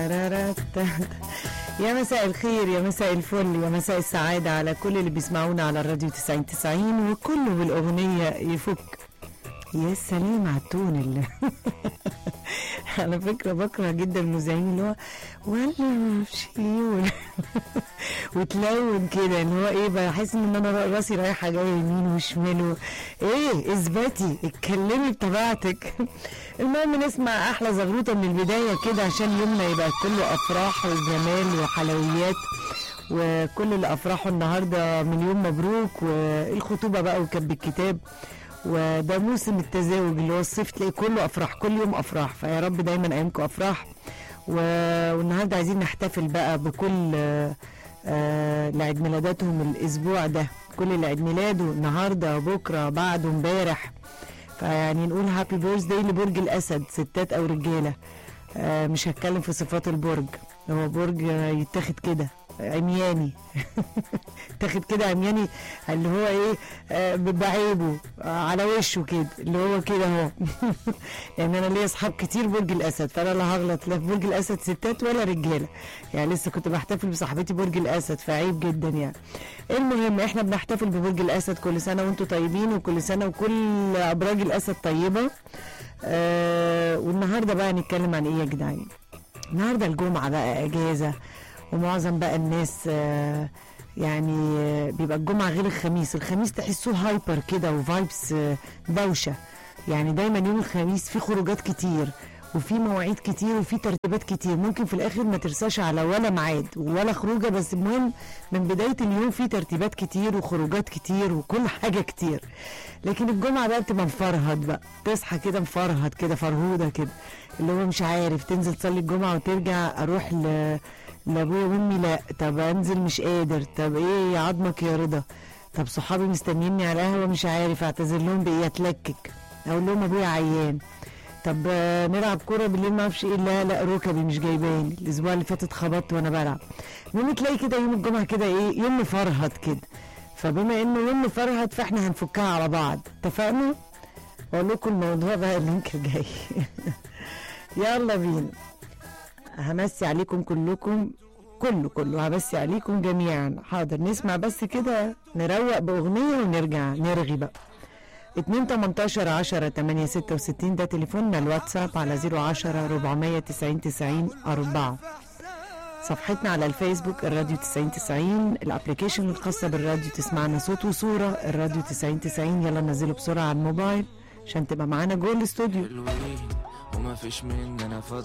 ترارتا. يا مساء الخير يا مساء الفل يا مساء السعادة على كل اللي بيسمعونا على الراديو 90 90 وكله بالأغنية يفك يا سلام على التون اللي على فكرة بكره جدا المذيعين اللي هو ولا شيول وتلون كده اللي هو ايه بحس ان انا راسي رايحه جايه يمين وشمال و- ايه اثبتي اتكلمي بطبيعتك المهم نسمع احلى زغروطه من البدايه كده عشان يومنا يبقى كله افراح وجمال وحلويات وكل اللي افراحه النهارده مليون مبروك والخطوبه بقى وكب الكتاب وده موسم التزاوج اللي هو الصيف تلاقي كله افراح كل يوم افراح فيا رب دايما ايامكم افراح و- والنهارده عايزين نحتفل بقى بكل آه، آه، لعيد ميلاداتهم الاسبوع ده كل اللي عيد ميلاده النهارده بكره بعده امبارح فيعني نقول هابي بيرث داي لبرج الاسد ستات او رجاله آه، مش هتكلم في صفات البرج هو برج آه، يتاخد كده عمياني تاخد كده عمياني اللي هو ايه آه، بعيبه آه، على وشه كده اللي هو كده اهو يعني انا ليا اصحاب كتير برج الاسد فانا لا هغلط لا في برج الاسد ستات ولا رجاله يعني لسه كنت بحتفل بصاحبتي برج الاسد فعيب جدا يعني المهم احنا بنحتفل ببرج الاسد كل سنه وانتم طيبين وكل سنه وكل ابراج الاسد طيبه آه والنهارده بقى نتكلم عن ايه يا جدعان النهارده الجمعه بقى اجازه ومعظم بقى الناس آه يعني آه، بيبقى الجمعه غير الخميس الخميس تحسوه هايبر كده وفايبس آه، دوشه يعني دايما يوم الخميس في خروجات كتير وفي مواعيد كتير وفي ترتيبات كتير ممكن في الاخر ما ترساش على ولا ميعاد ولا خروجه بس المهم من بدايه اليوم في ترتيبات كتير وخروجات كتير وكل حاجه كتير لكن الجمعه بقى بتبقى مفرهد بقى تصحى كده مفرهد كده فرهوده كده اللي هو مش عارف تنزل تصلي الجمعه وترجع اروح ل لابويا وامي لا طب انزل مش قادر طب ايه يا عظمك يا رضا طب صحابي مستنيني على قهوه مش عارف اعتذر لهم بايه اتلكك اقول لهم ابويا عيان طب آه، نلعب كوره بالليل ما اعرفش ايه لا لا ركبي مش جايباني الاسبوع اللي فات اتخبطت وانا بلعب المهم تلاقي كده يوم الجمعه كده ايه يوم مفرهد كده فبما انه يوم مفرهد فاحنا هنفكها على بعض اتفقنا اقول لكم الموضوع بقى اللينك الجاي يلا بينا همسي عليكم كلكم كله كله همسي عليكم جميعا حاضر نسمع بس كده نروق باغنيه ونرجع نرغي بقى 2 18 10 8 66 ده تليفوننا الواتساب على 010 490 90 4 صفحتنا على الفيسبوك الراديو 90 90 الابلكيشن الخاصة بالراديو تسمعنا صوت وصورة الراديو 90 90 يلا نزله بسرعة على الموبايل عشان تبقى معانا جوه الاستوديو حلوين وما فيش مننا فضل